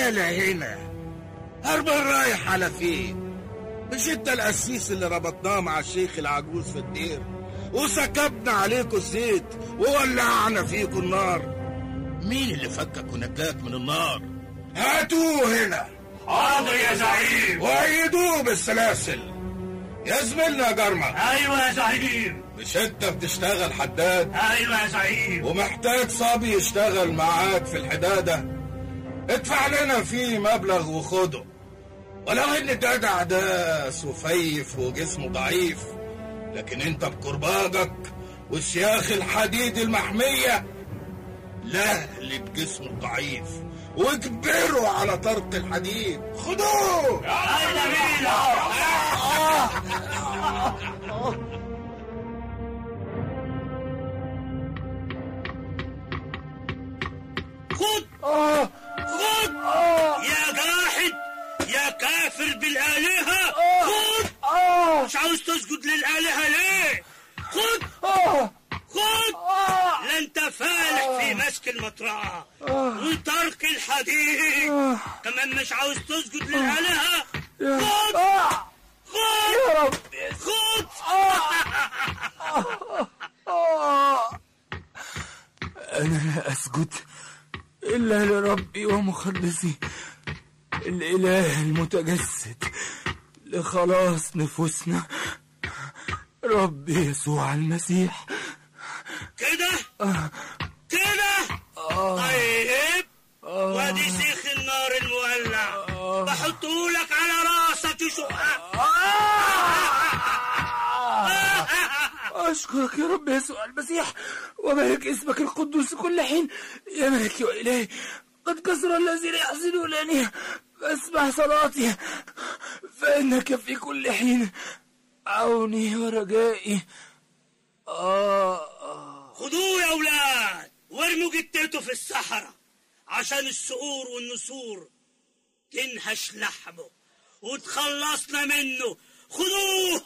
تعالى هنا هربان رايح على فين مش انت القسيس اللي ربطناه مع الشيخ العجوز في الدير وسكبنا عليكم الزيت وولعنا فيكم النار مين اللي فكك ونجاك من النار هاتوه هنا حاضر يا زعيم وأيدوه بالسلاسل يا زميلنا يا جرمة ايوه يا زعيم مش انت بتشتغل حداد ايوه يا زعيم ومحتاج صبي يشتغل معاك في الحدادة ادفع لنا فيه مبلغ وخده ولو ان جدع ده سفيف وجسمه ضعيف لكن انت بكرباجك والسياخ الحديد المحمية لهلة جسمه الضعيف واجبره على طرق الحديد خدوه يلا بينا خد خد يا جاحد يا كافر بالآلهة خد مش عاوز تسجد للآلهة ليه خد خد لا انت فالح في مسك المطرقة وطرق الحديد كمان مش عاوز تسجد للآلهة خد خد خد أنا لا أسجد إلا لربي ومخلصي الإله المتجسد لخلاص نفوسنا ربي يسوع المسيح كده كده طيب وادي سيخ النار المولع بحطهولك على راسك يشقك أشكرك يا رب يسوع المسيح وبارك اسمك القدوس كل حين يا ملكي وإلهي قد كسر الذين يحزنونني فاسمع صلاتي فإنك في كل حين عوني ورجائي آه آه. خدوه يا اولاد وارموا جتته في الصحراء عشان الصقور والنسور تنهش لحمه وتخلصنا منه خدوه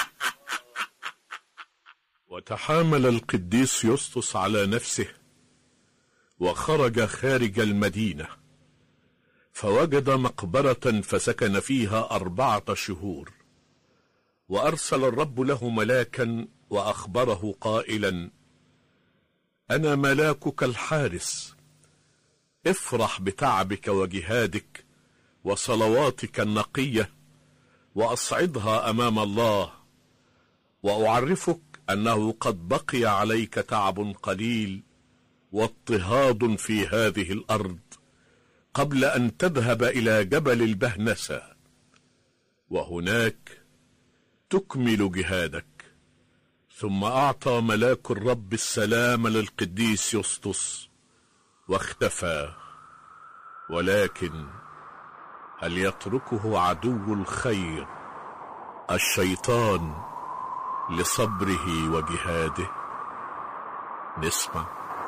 وتحامل القديس يسطس على نفسه وخرج خارج المدينة فوجد مقبرة فسكن فيها أربعة شهور وأرسل الرب له ملاكا وأخبره قائلا أنا ملاكك الحارس افرح بتعبك وجهادك وصلواتك النقية وأصعدها أمام الله وأعرفك أنه قد بقي عليك تعب قليل واضطهاد في هذه الأرض قبل أن تذهب إلى جبل البهنسة وهناك تكمل جهادك ثم أعطى ملاك الرب السلام للقديس يسطس واختفى ولكن هل يتركه عدو الخير الشيطان لصبره وجهاده نسمع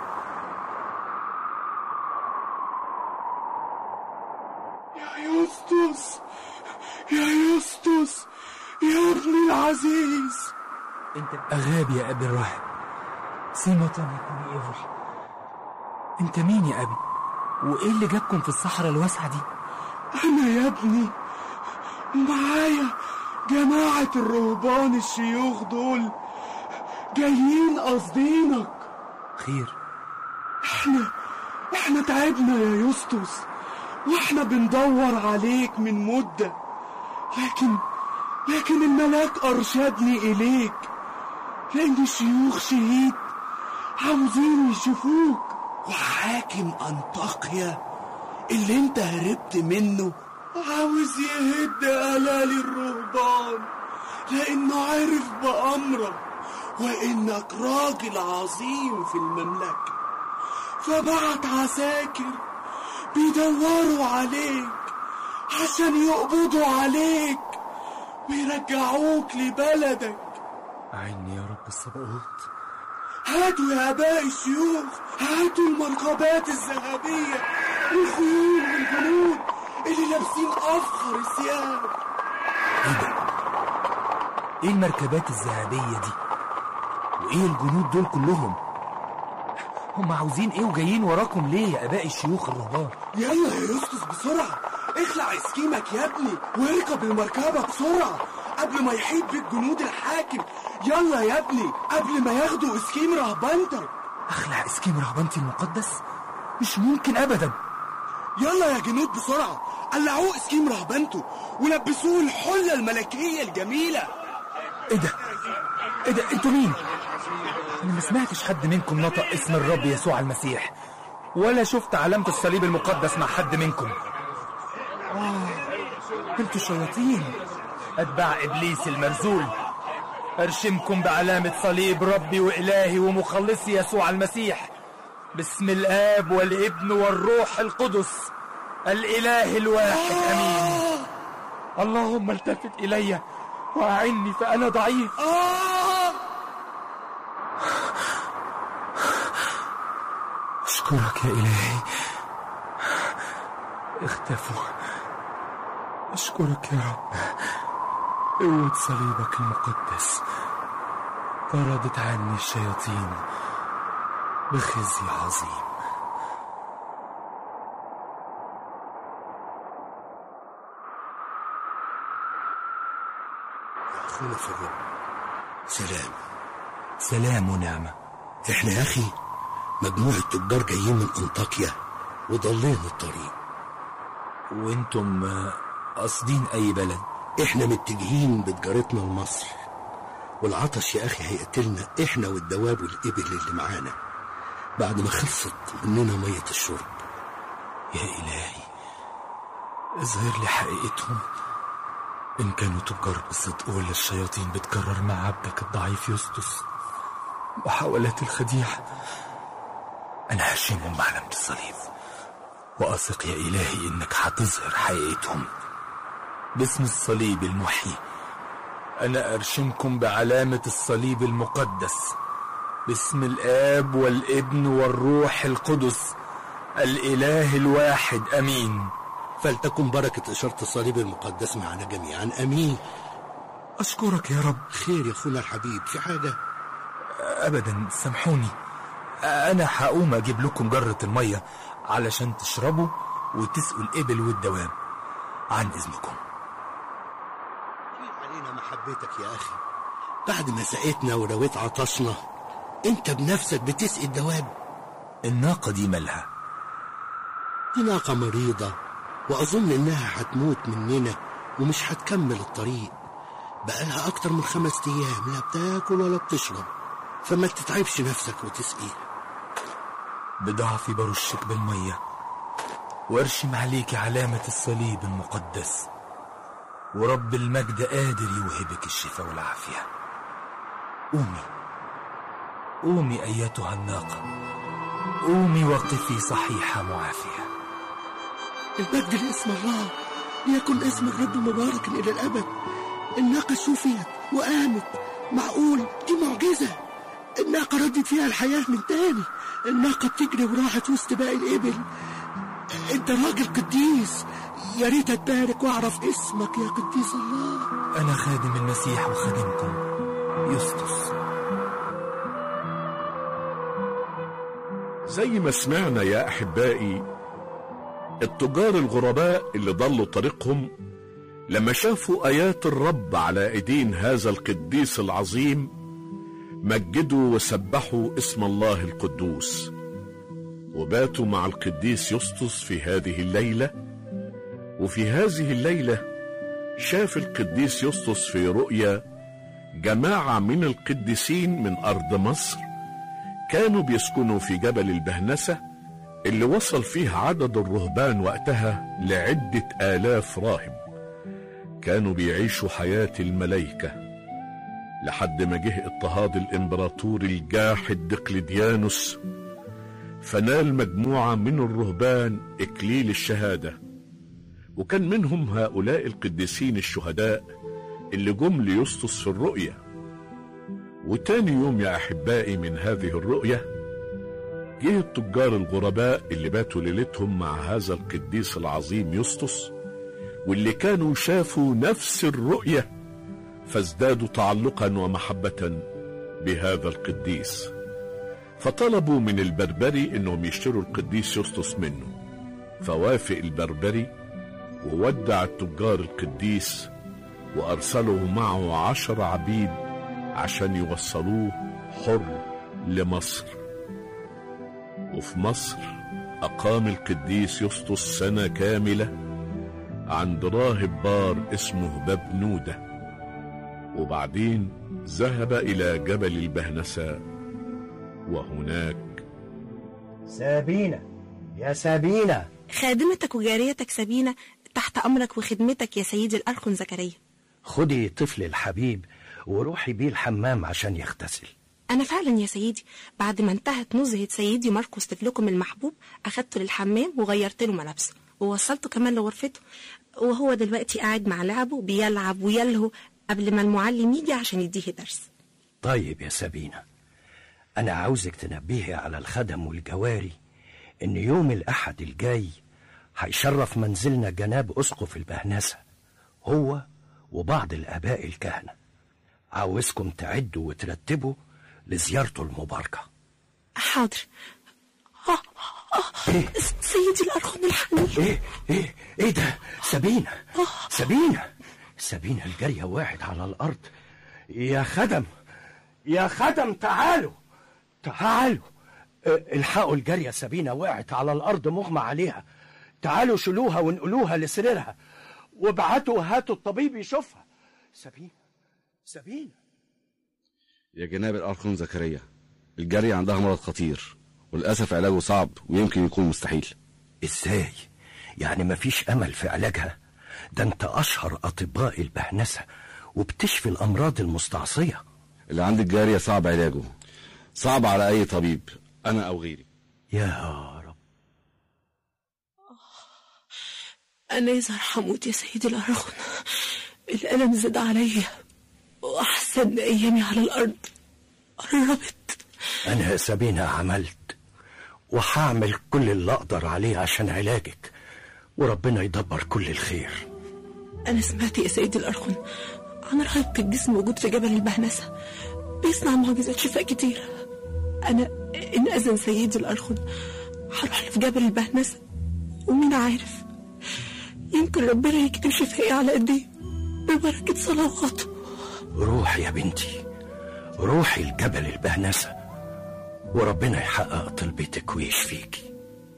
يا يسطس يا يسطس يا ابني العزيز انت غاب يا ابي الراهب سيمة يكون ايفل انت مين يا ابي وايه اللي جابكم في الصحراء الواسعة دي انا يا ابني معايا جماعة الرهبان الشيوخ دول جايين قاصدينك خير احنا احنا تعبنا يا يسطس واحنا بندور عليك من مدة لكن لكن الملاك أرشدني إليك لأن الشيوخ شهيد عاوزين يشوفوك وحاكم أنطاكيا اللي انت هربت منه عاوز يهد ألال الرهبان لأنه عارف بأمرك وإنك راجل عظيم في المملكة فبعت عساكر بيدوروا عليك عشان يقبضوا عليك ويرجعوك لبلدك أعني يا رب الصباوت هاتوا يا آباء الشيوخ هاتوا المركبات الذهبية والخيول والجنود اللي لابسين أفخر الثياب إيه ده؟ إيه المركبات الذهبية دي؟ وإيه الجنود دول كلهم؟ هم عاوزين ايه وجايين وراكم ليه يا اباء الشيوخ الرهبان يلا يا يسطس بسرعة اخلع اسكيمك يا ابني واركب المركبة بسرعة قبل ما يحيط بيك جنود الحاكم يلا يا ابني قبل ما ياخدوا اسكيم رهبنتك اخلع اسكيم رهبنتي المقدس مش ممكن ابدا يلا يا جنود بسرعة قلعوه اسكيم رهبنته ولبسوه الحلة الملكية الجميلة ايه ده ايه ده انتوا مين انا ما سمعتش حد منكم نطق اسم الرب يسوع المسيح ولا شفت علامة الصليب المقدس مع حد منكم آه انتوا شياطين اتباع ابليس المرزول ارشمكم بعلامة صليب ربي والهي ومخلصي يسوع المسيح باسم الاب والابن والروح القدس الاله الواحد امين اللهم التفت الي واعني فانا ضعيف آه أشكرك يا إلهي اختفوا أشكرك يا رب قوة صليبك المقدس طردت عني الشياطين بخزي عظيم يا أخونا في الرب سلام سلام ونعمة احنا يا أخي مجموعة تجار جايين من أنطاكيا وضلينا الطريق وانتم آه، قاصدين أي بلد احنا متجهين بتجارتنا لمصر والعطش يا أخي هيقتلنا احنا والدواب والإبل اللي معانا بعد ما خلصت مننا مية الشرب يا إلهي اظهر لي حقيقتهم إن كانوا تجار بالصدق ولا الشياطين بتكرر مع عبدك الضعيف يسطس محاولات الخديعة أنا هشمهم بعلامة الصليب وأثق يا إلهي إنك هتظهر حقيقتهم باسم الصليب المحيي أنا أرشمكم بعلامة الصليب المقدس باسم الآب والابن والروح القدس الإله الواحد أمين فلتكن بركة إشارة الصليب المقدس معنا جميعا أمين أشكرك يا رب خير يا أخونا الحبيب في حاجة أبدا سامحوني أنا هقوم أجيب لكم جرة المية علشان تشربوا وتسقوا الإبل والدواب عن إذنكم في علينا محبتك يا أخي بعد ما سقيتنا ورويت عطشنا أنت بنفسك بتسقي الدواب الناقة دي مالها دي ناقة مريضة وأظن إنها هتموت مننا ومش هتكمل الطريق بقالها أكتر من خمس أيام لا بتاكل ولا بتشرب فما تتعبش نفسك وتسقيها بضعفي برشك بالمية وارشم عليك علامة الصليب المقدس ورب المجد قادر يوهبك الشفاء والعافية قومي قومي أيتها الناقة قومي وقفي صحيحة معافية المجد لاسم الله ليكن اسم الرب مبارك إلى الأبد الناقة شفيت وقامت معقول دي معجزة الناقة ردت فيها الحياة من تاني الناقة بتجري وراحت وسط باقي الإبل انت راجل قديس يا ريت اتبارك واعرف اسمك يا قديس الله أنا خادم المسيح وخادمكم يسطس زي ما سمعنا يا احبائي التجار الغرباء اللي ضلوا طريقهم لما شافوا ايات الرب على ايدين هذا القديس العظيم مجدوا وسبحوا اسم الله القدوس وباتوا مع القديس يسطس في هذه الليله وفي هذه الليله شاف القديس يسطس في رؤيا جماعه من القديسين من ارض مصر كانوا بيسكنوا في جبل البهنسة اللي وصل فيه عدد الرهبان وقتها لعدة آلاف راهب كانوا بيعيشوا حياة الملايكة لحد ما جه اضطهاد الإمبراطور الجاحد دقلديانوس فنال مجموعة من الرهبان إكليل الشهادة وكان منهم هؤلاء القديسين الشهداء اللي جم ليسطس في الرؤيه وتاني يوم يا أحبائي من هذه الرؤية جه التجار الغرباء اللي باتوا ليلتهم مع هذا القديس العظيم يسطس واللي كانوا شافوا نفس الرؤية فازدادوا تعلقا ومحبة بهذا القديس فطلبوا من البربري انهم يشتروا القديس يسطس منه فوافق البربري وودع التجار القديس وارسلوا معه عشر عبيد عشان يوصلوه حر لمصر وفي مصر اقام القديس يسطس سنه كامله عند راهب بار اسمه بابنوده وبعدين ذهب الى جبل البهنسه وهناك سابينة يا سابينة خادمتك وجاريتك سبينة تحت أمرك وخدمتك يا سيدي الأرخن زكريا خدي طفل الحبيب وروحي بيه الحمام عشان يغتسل أنا فعلا يا سيدي بعد ما انتهت نزهة سيدي ماركوس طفلكم المحبوب أخدته للحمام وغيرت له ملابسه ووصلته كمان لغرفته وهو دلوقتي قاعد مع لعبه بيلعب ويلهو قبل ما المعلم يجي عشان يديه درس طيب يا سابينة أنا عاوزك تنبهي على الخدم والجواري إن يوم الأحد الجاي هيشرف منزلنا جناب أسقف البهنسة هو وبعض الآباء الكهنة عاوزكم تعدوا وترتبوا لزيارته المباركة حاضر آه آه إيه؟ س- سيدي الأرخن الحنين إيه إيه إيه ده سابينة سابينة سابينة الجارية واحد على الأرض يا خدم يا خدم تعالوا تعالوا اه، الحقوا الجارية سابينة وقعت على الأرض مغمى عليها تعالوا شيلوها وانقلوها لسريرها وابعتوا هاتوا الطبيب يشوفها سابينة سابينة يا جناب الأرخون زكريا الجارية عندها مرض خطير وللأسف علاجه صعب ويمكن يكون مستحيل ازاي يعني مفيش امل في علاجها ده انت اشهر اطباء البهنسه وبتشفي الامراض المستعصيه اللي عند الجارية صعب علاجه صعب على أي طبيب أنا أو غيري يا رب أنا يظهر حموت يا سيدي الأرخن الألم زاد عليا وأحسن أيامي على الأرض قربت انا يا سابينة عملت وهعمل كل اللي اقدر عليه عشان علاجك وربنا يدبر كل الخير أنا سمعت يا سيدي الأرخن عن راهب قديس موجود في جبل البهنسة بيصنع معجزات شفاء كتيرة أنا إن أذن سيدي الأرخن هروح له في جبل البهنسة ومين عارف يمكن ربنا يكتب شفائي على إيديه ببركة صلواته روحي يا بنتي روحي الجبل البهنسة وربنا يحقق طلبتك ويشفيكي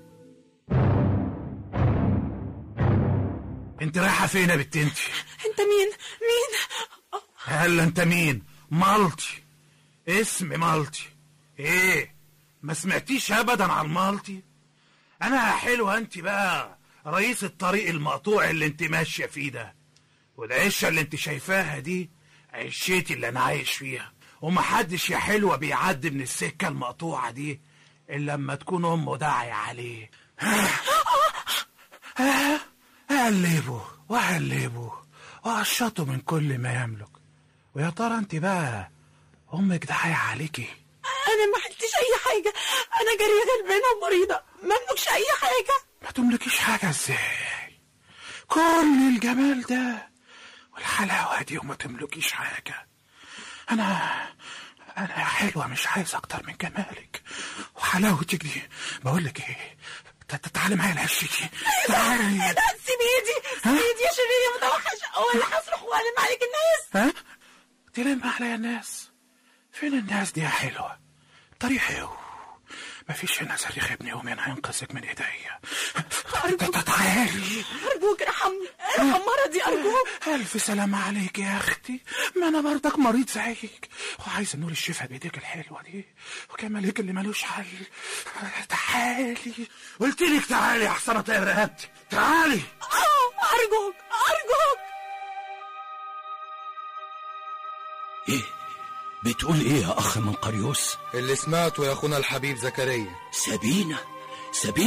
انت رايحة فين يا بنت انت أنت مين مين هلا انت مين مالتي اسم مالتي ايه ما سمعتيش ابدا عن مالتي انا حلوة انت بقى رئيس الطريق المقطوع اللي انت ماشية فيه ده والعشة اللي انت شايفاها دي عشتي اللي انا عايش فيها ومحدش يا حلوة بيعدي من السكة المقطوعة دي الا لما تكون امه داعية عليه قلبه وقلبه وقشطه من كل ما يملك ويا ترى انت بقى امك داعية عليكي أنا ما عملتش أي حاجة أنا جارية غلبانة ومريضة ما أملكش أي حاجة ما تملكيش حاجة ازاي كل الجمال ده والحلاوة دي وما تملكيش حاجة أنا أنا يا حلوة مش عايز أكتر من جمالك وحلاوتك دي بقول لك إيه ت- ت- تعالي معايا لعشتي تعالي إيه ده سيب إيدي سيب إيدي يا شرير يا متوحش ولا هصرخ وأعلم عليك الناس ها تلم عليا الناس فين الناس دي يا حلوة طريق حلو مفيش هنا صريخ ابن يومين هينقذك من ايديا أرجوك. تعالي أرجوك ارحمني ارحم مرضي أرجوك ألف سلامة عليك يا أختي ما أنا برضك مريض زيك وعايز نور الشفا بإيديك الحلوة دي وجمالك اللي ملوش حل تعالي قلت لك تعالي يا حسنة طير رقبتي تعالي آه أرجوك أرجوك ايه بتقول ايه يا اخ من قريوس اللي سمعته يا اخونا الحبيب زكريا سابينة سابينة